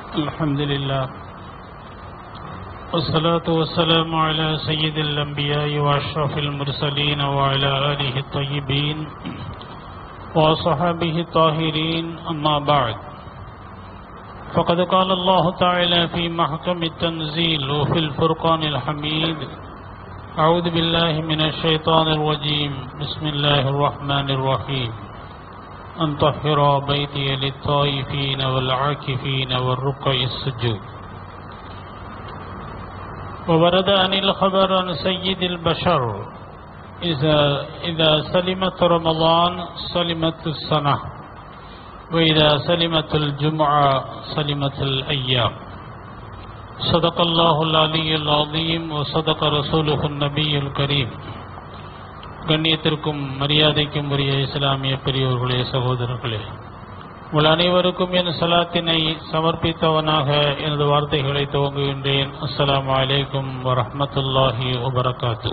الحمد لله والصلاة والسلام على سيد الأنبياء وأشرف المرسلين وعلى آله الطيبين وصحبه الطاهرين أما بعد فقد قال الله تعالى في محكم التنزيل وفي الفرقان الحميد أعوذ بالله من الشيطان الرجيم بسم الله الرحمن الرحيم أن طهر بيتي للطائفين والعاكفين والركع السجود وورد عن الخبر عن سيد البشر إذا, إذا سلمت رمضان سلمت السنة وإذا سلمت الجمعة سلمت الأيام صدق الله العلي العظيم وصدق رسوله النبي الكريم கண்ணியத்திற்கும் மரியாதைக்கும் உரிய இஸ்லாமிய பெரியோர்களே சகோதரர்களே உங்கள் அனைவருக்கும் என் சலாத்தினை சமர்ப்பித்தவனாக எனது வார்த்தைகளை துவங்குகின்றேன் அஸ்ஸலாமு அலைக்கும் வரஹ்மத்துல்லாஹி வபரகாத்து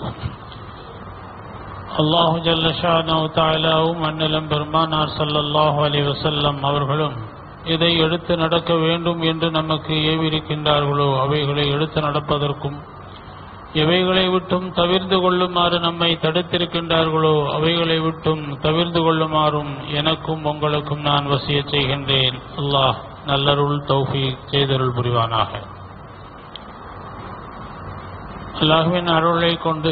அல்லாஹு ஜல்லஷானு தாலாவும் அண்ணலம் பெருமானார் ஸல்லல்லாஹு அலைஹி வஸல்லம் அவர்களும் எதை எடுத்து நடக்க வேண்டும் என்று நமக்கு ஏவிருக்கின்றார்களோ அவைகளை எடுத்து நடப்பதற்கும் எவைகளை விட்டும் தவிர்ந்து கொள்ளுமாறு நம்மை தடுத்திருக்கின்றார்களோ அவைகளை விட்டும் தவிர்ந்து கொள்ளுமாறும் எனக்கும் உங்களுக்கும் நான் வசிய செய்கின்றேன் அல்லாஹ் நல்லருள் தௌஃபி செய்தருள் புரிவானாக அல்லாஹுவின் அருளை கொண்டு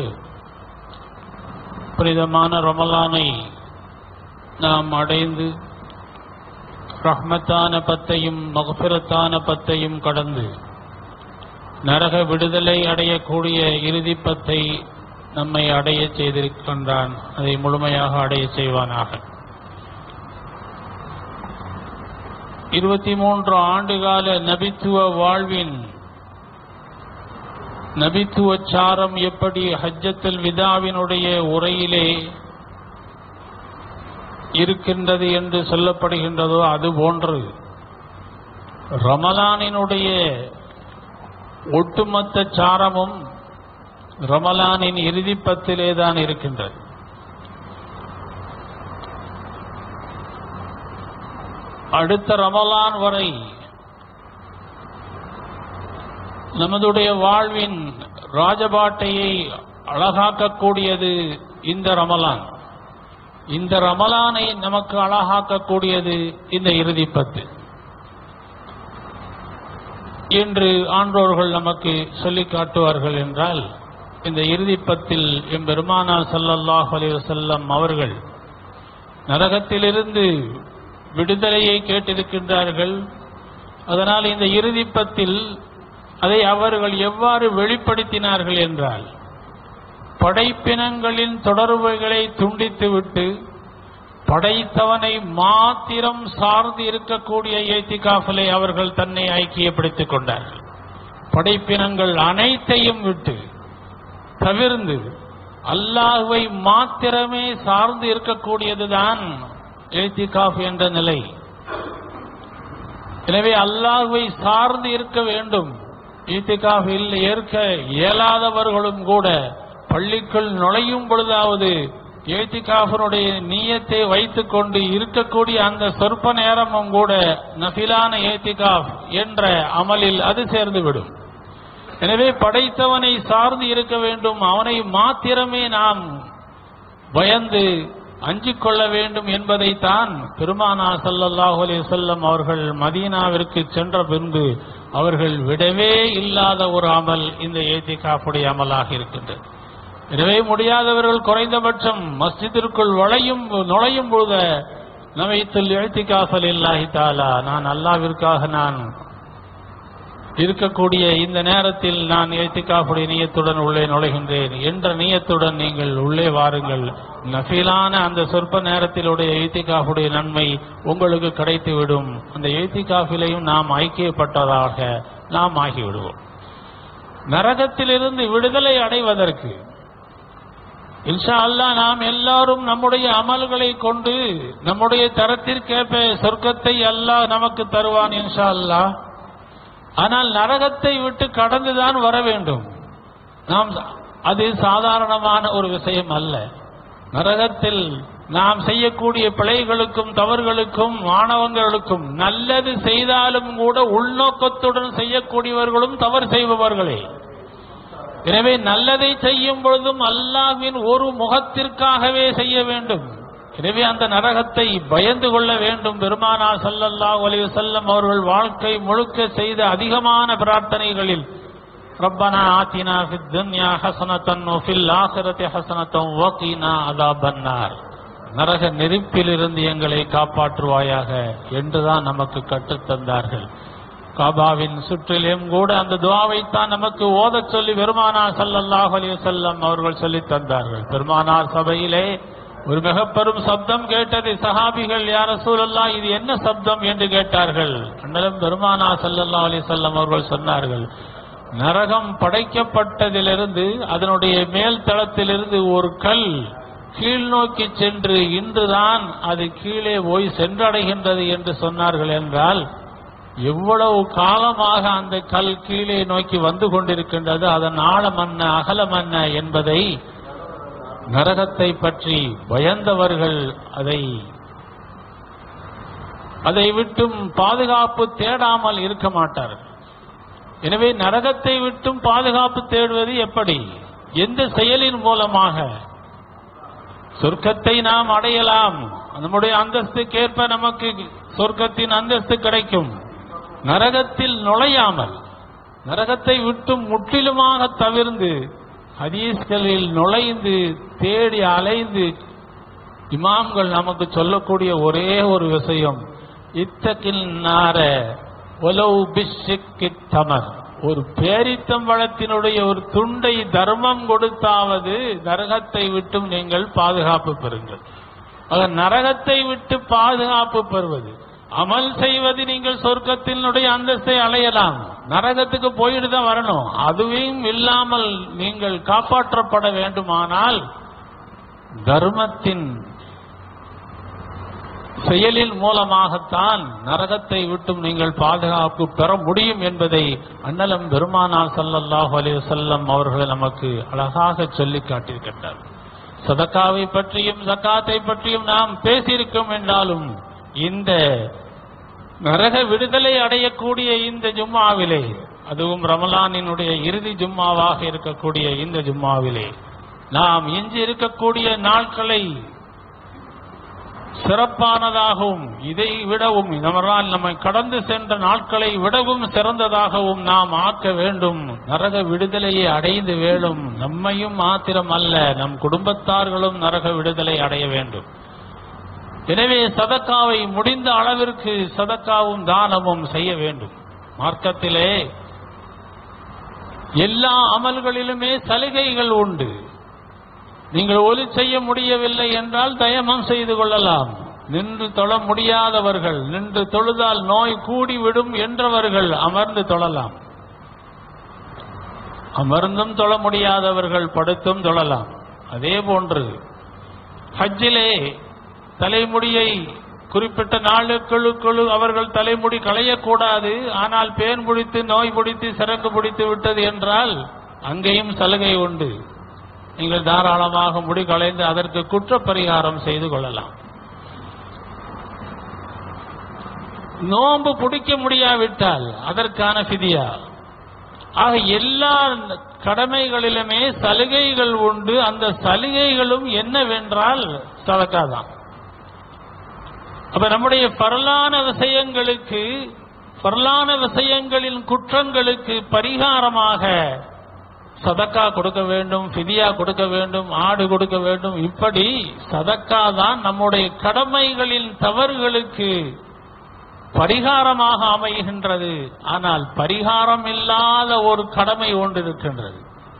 புனிதமான ரமலானை நாம் அடைந்து ரஹ்மத்தான பத்தையும் மகபிரத்தான பத்தையும் கடந்து நரக விடுதலை அடையக்கூடிய இறுதிப்பத்தை நம்மை அடைய செய்திருக்கின்றான் அதை முழுமையாக அடைய செய்வானாக இருபத்தி மூன்று ஆண்டுகால நபித்துவ வாழ்வின் நபித்துவ சாரம் எப்படி ஹஜ்ஜத்துல் விதாவினுடைய உரையிலே இருக்கின்றது என்று சொல்லப்படுகின்றதோ அது போன்று ரமலானினுடைய ஒட்டுமொத்த சாரமும் ரமலானின் இறுதிப்பத்திலே தான் இருக்கின்றது அடுத்த ரமலான் வரை நமதுடைய வாழ்வின் ராஜபாட்டையை அழகாக்கக்கூடியது இந்த ரமலான் இந்த ரமலானை நமக்கு அழகாக்கக்கூடியது இந்த இறுதிப்பத்து என்று ஆன்றோர்கள் நமக்கு சொல்லி காட்டுவார்கள் என்றால் இந்த இறுதிப்பத்தில் எம்பெருமானா சல்லல்லாஹ் அலைவசல்லம் அவர்கள் நரகத்திலிருந்து விடுதலையை கேட்டிருக்கின்றார்கள் அதனால் இந்த இறுதிப்பத்தில் அதை அவர்கள் எவ்வாறு வெளிப்படுத்தினார்கள் என்றால் படைப்பினங்களின் தொடர்புகளை துண்டித்துவிட்டு படைத்தவனை மாத்திரம் சார்ந்து இருக்கக்கூடிய ஏத்திகாஃபலை அவர்கள் தன்னை ஐக்கியப்படுத்திக் கொண்டார்கள் படைப்பினங்கள் அனைத்தையும் விட்டு தவிர்ந்து அல்லாஹுவை மாத்திரமே சார்ந்து இருக்கக்கூடியதுதான் ஏத்திகாஃப் என்ற நிலை எனவே அல்லாஹுவை சார்ந்து இருக்க வேண்டும் ஈத்திகாஃபில் ஏற்க இயலாதவர்களும் கூட பள்ளிக்குள் நுழையும் பொழுதாவது ஏத்திகாஃபனுடைய நீயத்தை வைத்துக் கொண்டு இருக்கக்கூடிய அந்த சொற்ப நேரமும் கூட நபிலான ஏத்திகாஃப் என்ற அமலில் அது சேர்ந்துவிடும் எனவே படைத்தவனை சார்ந்து இருக்க வேண்டும் அவனை மாத்திரமே நாம் பயந்து அஞ்சிக் கொள்ள வேண்டும் என்பதைத்தான் பெருமானா சல்லல்லாஹு அலி சொல்லம் அவர்கள் மதீனாவிற்கு சென்ற பின்பு அவர்கள் விடவே இல்லாத ஒரு அமல் இந்த ஏத்திகாஃபுடைய அமலாக இருக்கின்றது எனவே முடியாதவர்கள் குறைந்தபட்சம் மஸ்ஜிதிற்குள் வளையும் நுழையும் பொழுது நவைத்துல் எழுத்திக்காஃபல் இல்லாஹி தாலா நான் அல்லாவிற்காக நான் இருக்கக்கூடிய இந்த நேரத்தில் நான் எழுத்திக்காஃபுடைய நீயத்துடன் உள்ளே நுழைகின்றேன் என்ற நீயத்துடன் நீங்கள் உள்ளே வாருங்கள் நஃபிலான அந்த சொற்ப நேரத்திலுடைய எழுத்திக்காஃபுடைய நன்மை உங்களுக்கு கிடைத்துவிடும் அந்த எழுத்திக்காஃபிலையும் நாம் ஐக்கியப்பட்டதாக நாம் ஆகிவிடுவோம் நரகத்திலிருந்து விடுதலை அடைவதற்கு இன்ஷா அல்லா நாம் எல்லாரும் நம்முடைய அமல்களை கொண்டு நம்முடைய தரத்திற்கேற்ப சொர்க்கத்தை அல்லாஹ் நமக்கு தருவான் இன்ஷா அல்லா ஆனால் நரகத்தை விட்டு கடந்துதான் வர வேண்டும் நாம் அது சாதாரணமான ஒரு விஷயம் அல்ல நரகத்தில் நாம் செய்யக்கூடிய பிழைகளுக்கும் தவறுகளுக்கும் மாணவர்களுக்கும் நல்லது செய்தாலும் கூட உள்நோக்கத்துடன் செய்யக்கூடியவர்களும் தவறு செய்பவர்களே எனவே நல்லதை செய்யும் பொழுதும் அல்லாஹ்வின் ஒரு முகத்திற்காகவே செய்ய வேண்டும் எனவே அந்த நரகத்தை பயந்து கொள்ள வேண்டும் பெருமானார் ஸல்லல்லாஹு அலைஹி வஸல்லம் அவர்கள் வாழ்க்கை முழுக்க செய்த அதிகமான பிரார்த்தனைகளில் ரப்பனா ஆத்தினா ஃபித் துன்யா ஹஸனத்தன் வஃபில் ஆখিরাতি ஹஸனத்தன் வகீனா அஸாபன்னார் நரக நெருப்பிலிருந்து எங்களை காப்பாற்றுவாயாக என்றுதான் நமக்கு கற்றுத் தந்தார்கள் காபாவின் சுற்றிலும் கூட அந்த துவாவைத்தான் நமக்கு ஓதச் சொல்லி பெருமானார் ஸல்லல்லாஹு அலைஹி வஸல்லம் அவர்கள் சொல்லித் தந்தார்கள் பெருமானார் சபையிலே ஒரு மிகப்பெரும் சப்தம் கேட்டது சஹாபிகள் யார் ரசூலல்லாஹ் இது என்ன சப்தம் என்று கேட்டார்கள் அண்ணலும் பெருமானார் ஸல்லல்லாஹு அலைஹி வஸல்லம் அவர்கள் சொன்னார்கள் நரகம் படைக்கப்பட்டதிலிருந்து அதனுடைய மேல் தளத்திலிருந்து ஒரு கல் கீழ் நோக்கி சென்று இன்றுதான் அது கீழே போய் சென்றடைகின்றது என்று சொன்னார்கள் என்றால் எவ்வளவு காலமாக அந்த கல் கீழே நோக்கி வந்து கொண்டிருக்கின்றது அதன் ஆழம் என்ன அகலம் என்ன என்பதை நரகத்தை பற்றி பயந்தவர்கள் அதை அதை விட்டும் பாதுகாப்பு தேடாமல் இருக்க மாட்டார்கள் எனவே நரகத்தை விட்டும் பாதுகாப்பு தேடுவது எப்படி எந்த செயலின் மூலமாக சொர்க்கத்தை நாம் அடையலாம் நம்முடைய அந்தஸ்துக்கேற்ப நமக்கு சொர்க்கத்தின் அந்தஸ்து கிடைக்கும் நரகத்தில் நுழையாமல் நரகத்தை விட்டு முற்றிலுமாக தவிர்ந்து ஹதீஸ்களில் நுழைந்து தேடி அலைந்து இமாம்கள் நமக்கு சொல்லக்கூடிய ஒரே ஒரு விஷயம் இத்தகில் நார ஒலவு பிஷிக்கு தமர் ஒரு பேரித்தம்பழத்தினுடைய ஒரு துண்டை தர்மம் கொடுத்தாவது நரகத்தை விட்டும் நீங்கள் பாதுகாப்பு பெறுங்கள் ஆக நரகத்தை விட்டு பாதுகாப்பு பெறுவது அமல் செய்வது நீங்கள் சொர்க்கத்தினுடைய அந்தஸ்தை அலையலாம் நரகத்துக்கு போயிட்டு தான் வரணும் அதுவும் இல்லாமல் நீங்கள் காப்பாற்றப்பட வேண்டுமானால் தர்மத்தின் செயலின் மூலமாகத்தான் நரகத்தை விட்டும் நீங்கள் பாதுகாப்பு பெற முடியும் என்பதை அண்ணலம் பெருமானார் ஸல்லல்லாஹு அலைஹி வஸல்லம் அவர்கள் நமக்கு அழகாக சொல்லி காட்டியிருக்கின்றார் சதக்காவை பற்றியும் ஜக்காத்தை பற்றியும் நாம் பேசியிருக்கோம் என்றாலும் இந்த நரக விடுதலை அடையக்கூடிய இந்த ஜும்மாவிலே அதுவும் ரமலானினுடைய இறுதி ஜும்மாவாக இருக்கக்கூடிய இந்த ஜும்மாவிலே நாம் எஞ்சி இருக்கக்கூடிய நாட்களை சிறப்பானதாகவும் இதை விடவும் நம்மளால் நம்மை கடந்து சென்ற நாட்களை விடவும் சிறந்ததாகவும் நாம் ஆக்க வேண்டும் நரக விடுதலையை அடைந்து வேணும் நம்மையும் மாத்திரம் அல்ல நம் குடும்பத்தார்களும் நரக விடுதலை அடைய வேண்டும் எனவே சதக்காவை முடிந்த அளவிற்கு சதக்காவும் தானமும் செய்ய வேண்டும் மார்க்கத்திலே எல்லா அமல்களிலுமே சலுகைகள் உண்டு நீங்கள் ஒலி செய்ய முடியவில்லை என்றால் தயமம் செய்து கொள்ளலாம் நின்று தொழ முடியாதவர்கள் நின்று தொழுதால் நோய் கூடிவிடும் என்றவர்கள் அமர்ந்து தொழலாம் அமர்ந்தும் தொழ முடியாதவர்கள் படுத்தும் தொழலாம் அதே போன்று ஹஜ்ஜிலே தலைமுடியை குறிப்பிட்ட நாளுக்குள்ளுக்குழு அவர்கள் தலைமுடி களையக்கூடாது ஆனால் பேன் பிடித்து நோய் பிடித்து சிறங்கு பிடித்து விட்டது என்றால் அங்கேயும் சலுகை உண்டு நீங்கள் தாராளமாக முடி களைந்து அதற்கு குற்ற பரிகாரம் செய்து கொள்ளலாம் நோன்பு பிடிக்க முடியாவிட்டால் அதற்கான பிதியா ஆக எல்லா கடமைகளிலுமே சலுகைகள் உண்டு அந்த சலுகைகளும் என்னவென்றால் சதக்கா தான் அப்ப நம்முடைய பரலான விஷயங்களுக்கு பரலான விஷயங்களின் குற்றங்களுக்கு பரிகாரமாக சதக்கா கொடுக்க வேண்டும் ஃபிதியா கொடுக்க வேண்டும் ஆடு கொடுக்க வேண்டும் இப்படி சதக்கா தான் நம்முடைய கடமைகளின் தவறுகளுக்கு பரிகாரமாக அமைகின்றது ஆனால் பரிகாரம் இல்லாத ஒரு கடமை ஒன்று இருக்கின்றது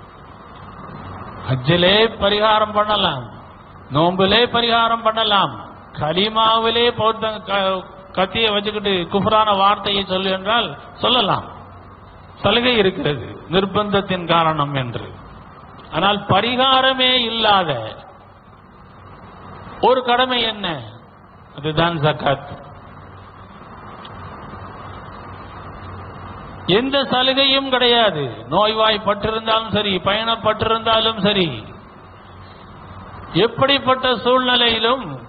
ஹஜ்ஜிலே பரிகாரம் பண்ணலாம் நோம்பிலே பரிகாரம் பண்ணலாம் கலிமாவிலே பௌத்த க- கத்தியை வச்சுக்கிட்டு குஃப்ரான வார்த்தையை சொல்லு என்றால் சொல்லலாம் சலுகை இருக்கிறது நிர்பந்தத்தின் காரணம் என்று ஆனால் பரிகாரமே இல்லாத ஒரு கடமை என்ன அதுதான் ஜக்காத் எந்த சலுகையும் கிடையாது நோய்வாய்ப்பட்டிருந்தாலும் சரி பயணப்பட்டிருந்தாலும் சரி எப்படிப்பட்ட சூழ்நிலையிலும்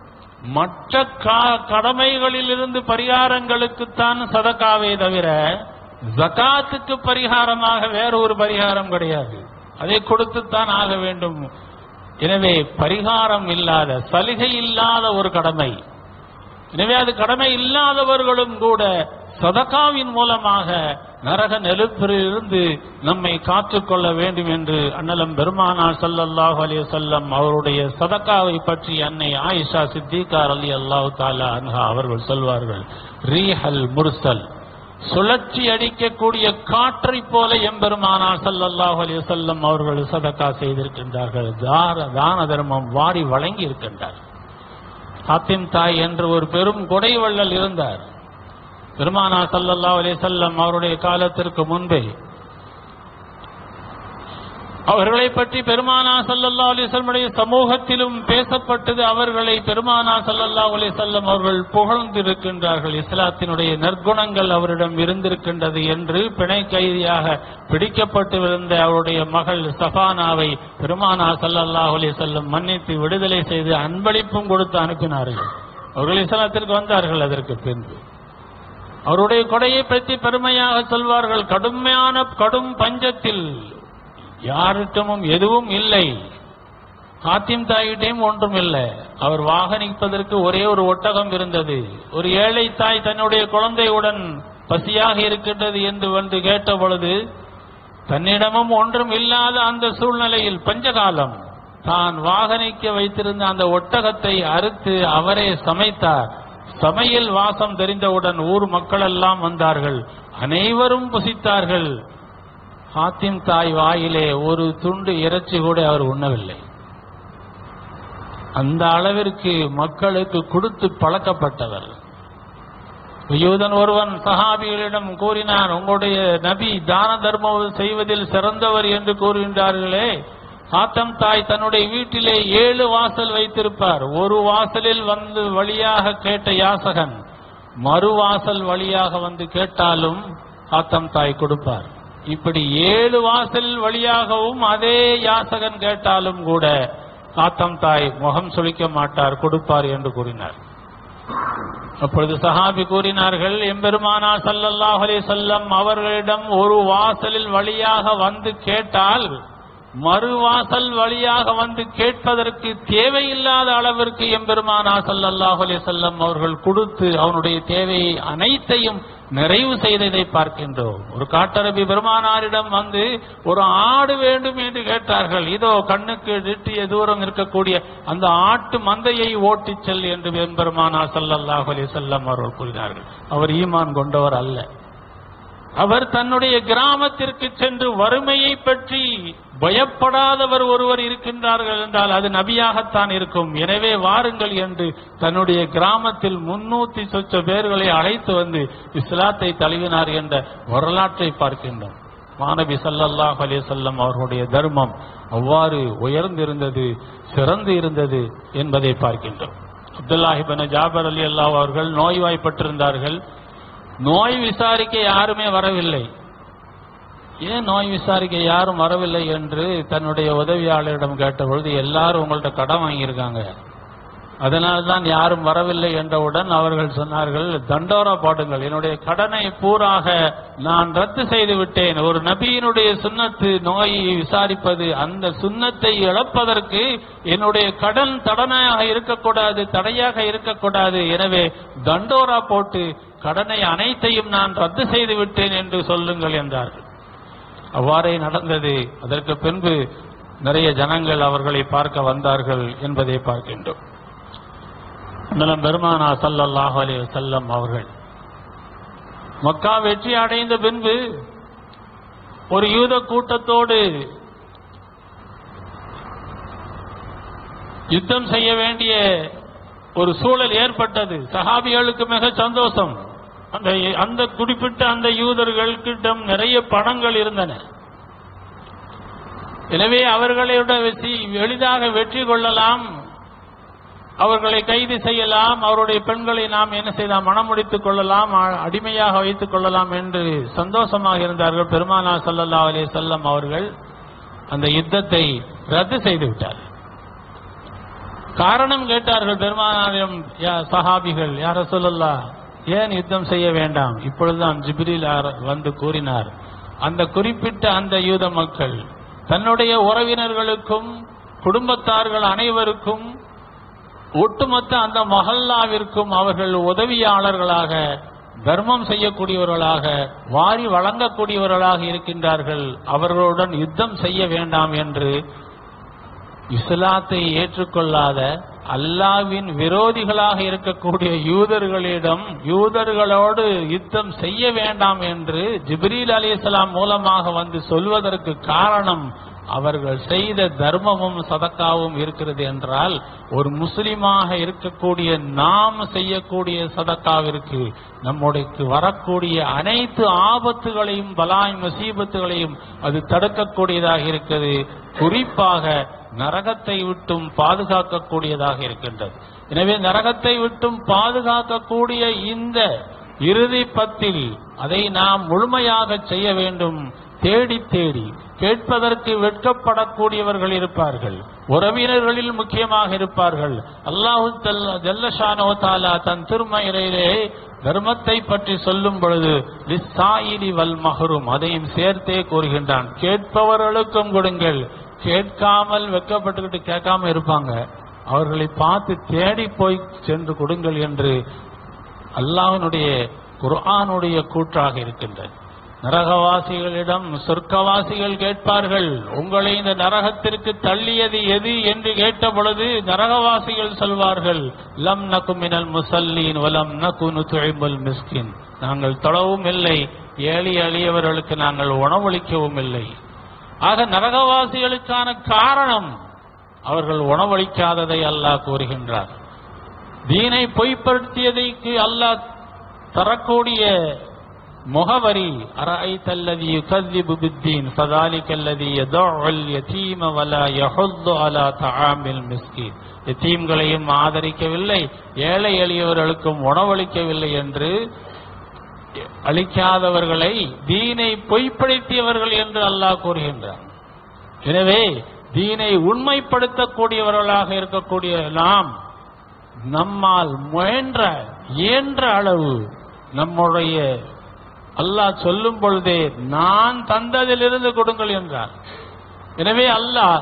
மற்ற கா- கடமைகளிலிருந்து பரிகாரங்களுக்குத்தான் சதக்காவே தவிர ஜகாத்துக்கு பரிகாரமாக வேற ஒரு பரிகாரம் கிடையாது அதை கொடுத்துத்தான் ஆக வேண்டும் எனவே பரிகாரம் இல்லாத சலுகை இல்லாத ஒரு கடமை எனவே அது கடமை இல்லாதவர்களும் கூட சதகாவின் மூலமாக நரக நெருப்பிலிருந்து நம்மை காத்துக்கொள்ள வேண்டும் என்று அண்ணலம் பெருமானார் ஸல்லல்லாஹு அலைஹி வஸல்லம் அவருடைய சதகாவை பற்றி அன்னை ஆயிஷா சித்திகார் அலி அல்லாஹு தாலா அன்ஹா அவர்கள் சொல்வார்கள் ரீஹல் முர்சல் சுழற்சி அடிக்கக்கூடிய காற்றைப் போல எம்பெருமானார் ஸல்லல்லாஹு அலைஹி வஸல்லம் அவர்கள் சதகா செய்திருக்கின்றார்கள் தார தான தர்மம் வாரி வழங்கி இருக்கின்றார் ஹாத்திம் தாய் என்று ஒரு பெரும் கொடைவள்ளல் இருந்தார் பெருமானா ஸல்லல்லாஹு அலைஹி வஸல்லம் அவருடைய காலத்திற்கு முன்பே அவர்களை பற்றி பெருமானா ஸல்லல்லாஹு அலைஹி வஸல்லமுடைய சமூகத்திலும் பேசப்பட்டது அவர்களை பெருமானா ஸல்லல்லாஹு அலைஹி வஸல்லம் அவர்கள் புகழ்ந்திருக்கின்றார்கள் இஸ்லாத்தினுடைய நற்குணங்கள் அவரிடம் இருந்திருக்கின்றது என்று பிணை கைதியாக பிடிக்கப்பட்டிருந்த அவருடைய மகள் சஃபானாவை பெருமானா ஸல்லல்லாஹு அலைஹி வஸல்லம் மன்னித்து விடுதலை செய்து அன்பளிப்பும் கொடுத்து அனுப்பினார்கள் அவர்கள் இஸ்லாத்திற்கு வந்தார்கள் அதற்கு பின்பு அவருடைய கொடையை பற்றி பெருமையாக சொல்வார்கள் கடுமையான கடும் பஞ்சத்தில் யாரிடமும் எதுவும் இல்லை காத்திம் தாயிட்டையும் ஒன்றும் இல்லை அவர் வாகனிப்பதற்கு ஒரே ஒரு ஒட்டகம் இருந்தது ஒரு ஏழை தாய் தன்னுடைய குழந்தையுடன் பசியாக இருக்கின்றது என்று வந்து கேட்ட பொழுது தன்னிடமும் ஒன்றும் இல்லாத அந்த சூழ்நிலையில் பஞ்சகாலம் தான் வாகனிக்க வைத்திருந்த அந்த ஒட்டகத்தை அறுத்து அவரே சமைத்தார் சமையல் வாசம் தெரிந்தவுடன் ஊர் மக்கள் எல்லாம் வந்தார்கள் அனைவரும் புசித்தார்கள் ஹாத்திம் தாய் வாயிலே ஒரு துண்டு இறைச்சி கூட அவர் உண்ணவில்லை அந்த அளவிற்கு மக்களுக்கு கொடுத்து பழக்கப்பட்டவர் யூதன் ஒருவன் சஹாபிகளிடம் கூறினான் உங்களுடைய நபி தான தர்மம் செய்வதில் சிறந்தவர் என்று கூறுகின்றார்களே ஆத்தம் தாய் தன்னுடைய வீட்டிலே ஏழு வாசல் வைத்திருப்பார் ஒரு வாசலில் வந்து வழியாக கேட்ட யாசகன் மறு வாசல் வழியாக வந்து கேட்டாலும் ஆத்தம் தாய் கொடுப்பார் இப்படி ஏழு வாசல் வழியாகவும் அதே யாசகன் கேட்டாலும் கூட ஆத்தம் தாய் முகம் சுளிக்க மாட்டார் கொடுப்பார் என்று கூறினார் அப்பொழுது சஹாபி கூறினார்கள் எம்பெருமானா ஸல்லல்லாஹு அலைஹி வஸல்லம் அவர்களிடம் ஒரு வாசலில் வழியாக வந்து கேட்டால் மறுவாசல் வழியாக வந்து கேட்பதற்கு தேவையில்லாத அளவிற்கு எம்பெருமானா ஸல்லல்லாஹு அலைஹி வஸல்லம் அவர்கள் கொடுத்து அவனுடைய தேவையை அனைத்தையும் நிறைவு செய்ததை பார்க்கின்றோம் ஒரு காட்டரபி பெருமானாரிடம் வந்து ஒரு ஆடு வேண்டும் என்று கேட்டார்கள் இதோ கண்ணுக்கு எட்டிய தூரம் இருக்கக்கூடிய அந்த ஆட்டு மந்தையை ஓட்டிச் செல் என்று எம்பெருமானா ஸல்லல்லாஹு அலைஹி வஸல்லம் அவர்கள் கூறினார்கள் அவர் ஈமான் கொண்டவர் அல்ல அவர் தன்னுடைய கிராமத்திற்கு சென்று வறுமையை பற்றி பயப்படாதவர் ஒருவர் இருக்கின்றார்கள் என்றால் அது நபியாகத்தான் இருக்கும் எனவே வாருங்கள் என்று தன்னுடைய கிராமத்தில் முன்னூத்தி சொச்ச பேர்களை அழைத்து வந்து இஸ்லாத்தை தழுவினார் என்ற வரலாற்றை பார்க்கின்றோம் மாணவி ஸல்லல்லாஹு அலைஹி வஸல்லம் அவர்களுடைய தர்மம் அவ்வாறு உயர்ந்திருந்தது சிறந்து இருந்தது என்பதை பார்க்கின்றோம் அப்துல்லாஹிபன் ஜாபர் அலி அல்லாஹ் அவர்கள் நோய்வாய்ப்பட்டிருந்தார்கள் நோய் விசாரிக்க யாருமே வரவில்லை ஏன் நோய் விசாரிக்க யாரும் வரவில்லை என்று தன்னுடைய உதவியாளரிடம் கேட்டபொழுது எல்லாரும் உங்கள்ட்ட கடன் வாங்கியிருக்காங்க அதனால்தான் யாரும் வரவில்லை என்றவுடன் அவர்கள் சொன்னார்கள் தண்டோரா பாடுங்கள் என்னுடைய கடனை பூராக நான் ரத்து செய்து விட்டேன் ஒரு நபியினுடைய சுன்னத்து நோயை விசாரிப்பது அந்த சுன்னத்தை இழப்பதற்கு என்னுடைய கடன் தடனையாக இருக்கக்கூடாது தடையாக இருக்கக்கூடாது எனவே தண்டோரா போட்டு கடனை அனைத்தையும் நான் ரத்து செய்து விட்டேன் என்று சொல்லுங்கள் என்றார்கள் அவ்வாறே நடந்தது அதற்கு பின்பு நிறைய ஜனங்கள் அவர்களை பார்க்க வந்தார்கள் என்பதை பார்க்கின்றோம் நலம் பெருமானா ஸல்லல்லாஹு அலைஹி வஸல்லம் அவர்கள் மக்கா வெற்றி அடைந்த பின்பு ஒரு யூத கூட்டத்தோடு யுத்தம் செய்ய வேண்டிய ஒரு சூழல் ஏற்பட்டது சஹாபிகளுக்கு மிக சந்தோஷம் அந்த அந்த குறிப்பிட்ட அந்த யூதர்களுக்கிடம் நிறைய பணங்கள் இருந்தன எனவே அவர்களோட வெற்றி எளிதாக வெற்றி கொள்ளலாம் அவர்களை கைது செய்யலாம் அவருடைய பெண்களை நாம் என்ன செய்யலாம் மனம் முடித்துக் கொள்ளலாம் அ- அடிமையாக வைத்துக் கொள்ளலாம் என்று சந்தோஷமாக இருந்தார்கள் பெருமானா ஸல்லல்லாஹு அலைஹி வஸல்லம் அவர்கள் அந்த யுத்தத்தை ரத்து செய்து விட்டார் காரணம் கேட்டார்கள் பெருமானாரிடம் யா சஹாபிகள் யார சொல்லல்லா ஏன் யுத்தம் செய்ய வேண்டாம் இப்பொழுதுதான் ஜிப்ரீல் ஆர- வந்து கூறினார் அந்த குறிப்பிட்ட அந்த யூத மக்கள் தன்னுடைய உறவினர்களுக்கும் குடும்பத்தார்கள் அனைவருக்கும் ஒட்டுமொத்த அந்த மஹல்லாவிற்கும் அவர்கள் உதவியாளர்களாக தர்மம் செய்யக்கூடியவர்களாக வாரி வழங்கக்கூடியவர்களாக இருக்கின்றார்கள் அவர்களுடன் யுத்தம் செய்ய வேண்டாம் என்று இஸ்லாத்தை ஏற்றுக்கொள்ளாத அல்லாவின் விரோதிகளாக இருக்கக்கூடிய யூதர்களிடம் யூதர்களோடு யுத்தம் செய்ய வேண்டாம் என்று ஜிப்ரீல் அலிஸ்லாம் மூலமாக வந்து சொல்வதற்கு காரணம் அவர்கள் செய்த தர்மமும் சதக்காவும் இருக்கிறது என்றால் ஒரு முஸ்லிமாக இருக்கக்கூடிய நாம் செய்யக்கூடிய சதக்காவிற்கு நம்முடைய வரக்கூடிய அனைத்து ஆபத்துகளையும் பலாய் முசீபத்துகளையும் அது தடுக்கக்கூடியதாக இருக்கிறது குறிப்பாக நரகத்தை விட்டும் பாதுகாக்கக்கூடியதாக இருக்கின்றது எனவே நரகத்தை விட்டும் பாதுகாக்கக்கூடிய இந்த இறுதி பத்தில் அதை நாம் முழுமையாக செய்ய வேண்டும் தேடி தேடி கேட்பதற்கு வெட்கப்படக்கூடியவர்கள் இருப்பார்கள் உறவினர்களில் முக்கியமாக இருப்பார்கள் அல்லாஹு தல்ல- ஜல்லஷானோ தாலா தன் திருமயிலே தர்மத்தை பற்றி சொல்லும் பொழுது லிஸ்ஸாயிலி வல் மஹரும் அதையும் சேர்த்தே கூறுகின்றான் கேட்பவர்களுக்கும் கொடுங்கள் கேட்காமல் வெட்கப்பட்டுக்கிட்டு கேட்காம இருப்பாங்க அவர்களை பார்த்து தேடி போய் சென்று கொடுங்கள் என்று அல்லாஹ்வினுடைய குர்ஆனுடைய கூற்றாக இருக்கின்றது நரகவாசிகளிடம் சொர்க்கவாசிகள் கேட்பார்கள் உங்களை இந்த நரகத்திற்கு தள்ளியது எது என்று கேட்ட பொழுது நரகவாசிகள் சொல்வார்கள் லம் நகு மினல் முசல்லீன் வலம் நகு நுதுஇமுல் மிஸ்கின் நாங்கள் தொழவும் இல்லை ஏழை எளியவர்களுக்கு நாங்கள் உணவளிக்கவும் இல்லை ஆக நரகவாசிகளுக்கான காரணம் அவர்கள் உணவளிக்காததை அல்லாஹ் கூறுகின்றார் தீனை பொய்ப்படுத்தியதைக்கு அல்லாஹ் தரக்கூடிய முகவரி அரஐத்தல்லதி யுகذிபு பித்தீன் ஃபதாலிகல்லதி யதுல் யதீம வலா யஹுது அலா தஆமில் மிஸ்கீன் யதீம்களையும் ஆதரிக்கவில்லை ஏழை எளியவர்களுக்கும் உணவளிக்கவில்லை என்று அளிக்காதவர்களை தீனை பொய்ப்படுத்தியவர்கள் என்று அல்லாஹ் கூறுகின்றார் எனவே தீனை உண்மைப்படுத்தக்கூடியவர்களாக இருக்கக்கூடிய நாம் நம்மால் முயன்ற இயன்ற அளவு நம்முடைய அல்லாஹ் சொல்லும் பொழுதே நான் தந்ததிலிருந்து கொடுங்கள் என்றார் எனவே அல்லாஹ்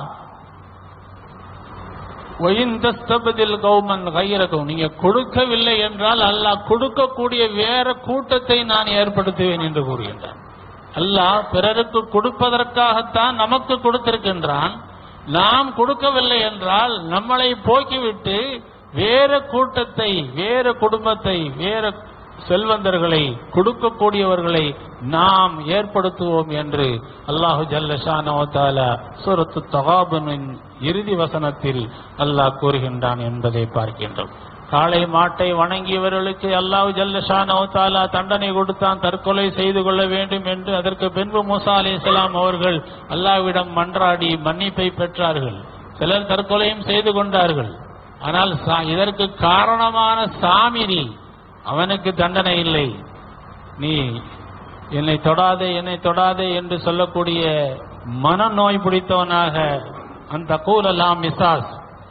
ஒயின்தஸ்தபதில் கௌமன் கையிறக்கும் நீங்க கொடுக்கவில்லை என்றால் அல்லாஹ் கொடுக்கக்கூடிய வேற கூட்டத்தை நான் ஏற்படுத்துவேன் என்று கூறுகின்றான் அல்லாஹ் பிறருக்கு கொடுப்பதற்காகத்தான் நமக்கு கொடுத்திருக்கின்றான் நாம் கொடுக்கவில்லை என்றால் நம்மளை போக்கிவிட்டு வேற கூட்டத்தை வேற குடும்பத்தை வேற செல்வந்தர்களை கொடுக்கக்கூடியவர்களை நாம் ஏற்படுத்துவோம் என்று அல்லாஹு ஜல்லஷானோ தாலா சூரத்து தகாபனின் இறுதி வசனத்தில் அல்லாஹ் கூறுகின்றான் என்பதை பார்க்கின்றோம் காளை மாட்டை வணங்கியவர்களுக்கு அல்லாஹ் ஜல்லஷானோ தாலா தண்டனை கொடுத்தான் தற்கொலை செய்து கொள்ள வேண்டும் என்று அதற்கு பின்பு மூசா அலிஸ்லாம் அவர்கள் அல்லாஹ்விடம் மன்றாடி மன்னிப்பை பெற்றார்கள் சிலர் தற்கொலையும் செய்து கொண்டார்கள் ஆனால் சா- இதற்கு காரணமான சாமினி அவனுக்கு தண்டனை இல்லை நீ என்னை தொடாதே என்னை தொடாதே என்று சொல்லக்கூடிய மனநோய் பிடித்தவனாக அந்த கூலலாம் மிசாஸ்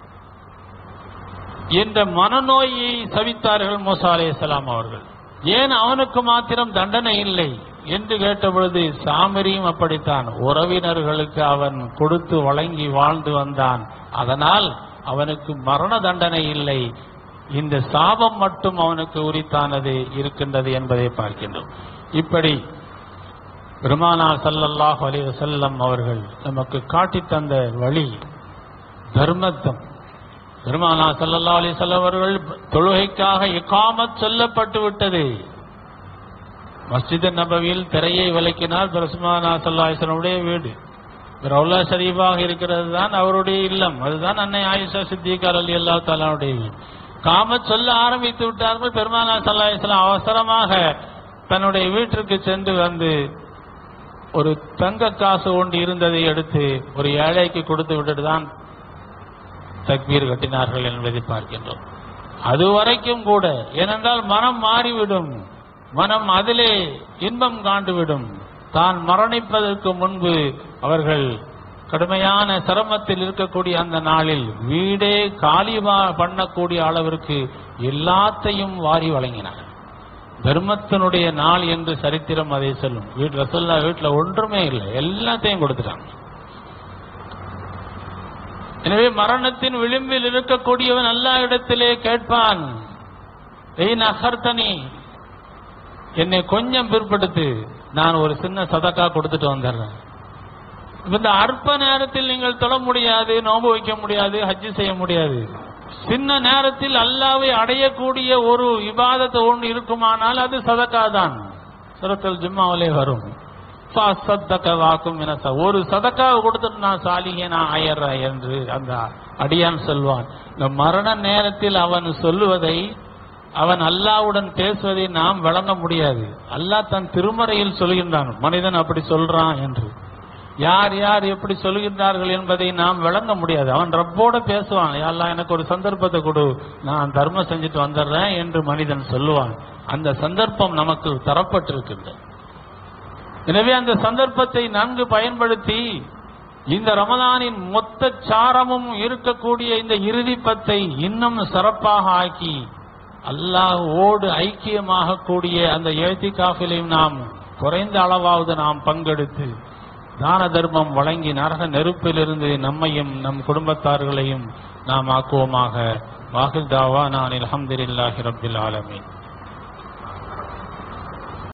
என்ற மனநோயை சவித்தார்கள் மூசா அலைஹிஸ்ஸலாம் அவர்கள் ஏன் அவனுக்கு மாத்திரம் தண்டனை இல்லை என்று கேட்டபொழுது சாமரியும் அப்படித்தான் உறவினர்களுக்கு அவன் கொடுத்து வழங்கி வாழ்ந்து வந்தான் அதனால் அவனுக்கு மரண தண்டனை இல்லை இந்த சாபம் மட்டும் அவனுக்கு உரித்தானது இருக்கின்றது என்பதை பார்க்கின்றோம் இப்படி பெருமானார் ஸல்லல்லாஹு அலைஹி வஸல்லம் அவர்கள் நமக்கு காட்டித் தந்த வழி தர்மத்தம் பெருமானார் ஸல்லல்லாஹு அலைஹி வஸல்லம் அவர்கள் தொழுகைக்காக இகாமத் சொல்லப்பட்டு விட்டது மஸ்ஜித் நபவியில் திரையை விலக்கினார் பெருமானார் ஸல்லல்லாஹு அலைஹி வஸல்லமுடைய வீடு ரவுலா ஷரீஃபாக இருக்கிறது தான் அவருடைய இல்லம் அதுதான் அன்னை ஆயிஷா சித்திகார் அலி அல்லா தாலாவுடைய வீடு காமத் சொல்ல ஆரம்பித்து விட்டார்கள் பெருமானா சல்லா இஸ்லாம் அவசரமாக தன்னுடைய வீட்டிற்கு சென்று வந்து ஒரு தங்க காசு ஒன்று இருந்ததை எடுத்து ஒரு ஏழைக்கு கொடுத்து விட்டுட்டு தான் தக்பீர் கட்டினார்கள் என்பதை பார்க்கின்றோம் அது வரைக்கும் கூட ஏனென்றால் மனம் மாறிவிடும் மனம் அதிலே இன்பம் காண்டுவிடும் தான் மரணிப்பதற்கு முன்பு அவர்கள் கடுமையான சிரமத்தில் இருக்கக்கூடிய அந்த நாளில் வீடே காலி வா- பண்ணக்கூடிய அளவிற்கு எல்லாத்தையும் வாரி வழங்கினார் தர்மத்தினுடைய நாள் என்று சரித்திரம் அதை சொல்லும் வீட்டு ரசல்லா வீட்டுல ஒன்றுமே இல்லை எல்லாத்தையும் கொடுத்துட்டாங்க எனவே மரணத்தின் விளிம்பில் இருக்கக்கூடியவன் எல்லா இடத்திலே கேட்பான் ஏய் நகர்த்தனி என்னை கொஞ்சம் பிற்படுத்து நான் ஒரு சின்ன சதக்கா கொடுத்துட்டு வந்துடுறேன் இப்ப இந்த அற்ப நேரத்தில் நீங்கள் தொழ முடியாது நோன்பு வைக்க முடியாது ஹஜ்ஜு செய்ய முடியாது சின்ன நேரத்தில் அல்லாவை அடையக்கூடிய ஒரு இபாதத்து ஒன்று இருக்குமானால் அது சதக்கா தான் சுரத்தல் ஜும்மாவிலே வரும் சத்தக்க வாக்கும் என ச- ஒரு சதக்காவை கொடுத்துட்டு நான் சாலிகே நான் ஆயிடுறேன் என்று அந்த அடியான் சொல்வான் இந்த மரண நேரத்தில் அவன் சொல்லுவதை அவன் அல்லாவுடன் பேசுவதை நாம் வழங்க முடியாது அல்லாஹ் தன் திருமறையில் சொல்கின்றான் மனிதன் அப்படி சொல்றான் என்று யார் யார் எப்படி சொல்கின்றார்கள் என்பதை நாம் விளங்க முடியாது அவன் ரப்போட பேசுவான் யாரெல்லாம் எனக்கு ஒரு சந்தர்ப்பத்தை கொடு நான் தர்மம் செஞ்சுட்டு வந்துடுறேன் என்று மனிதன் சொல்லுவான் அந்த சந்தர்ப்பம் நமக்கு தரப்பட்டிருக்கின்றது எனவே அந்த சந்தர்ப்பத்தை நன்கு பயன்படுத்தி இந்த ரமதானின் மொத்த சாரமும் இருக்கக்கூடிய இந்த இறுதிப்பத்தை இன்னும் சிறப்பாக ஆக்கி அல்லாஹ்வோடு ஐக்கியமாக கூடிய அந்த எழுத்திக்காஃபிலையும் நாம் குறைந்த அளவாவது நாம் பங்கெடுத்து தான தர்மம் வழங்கி நரக நெருப்பிலிருந்து நம்மையும் நம் குடும்பத்தார்களையும் நாம் ஆக்குவோமாக வாஹில் தாவா நான் அல்ஹம்துலில்லாஹி ரப்பில் ஆலமீன்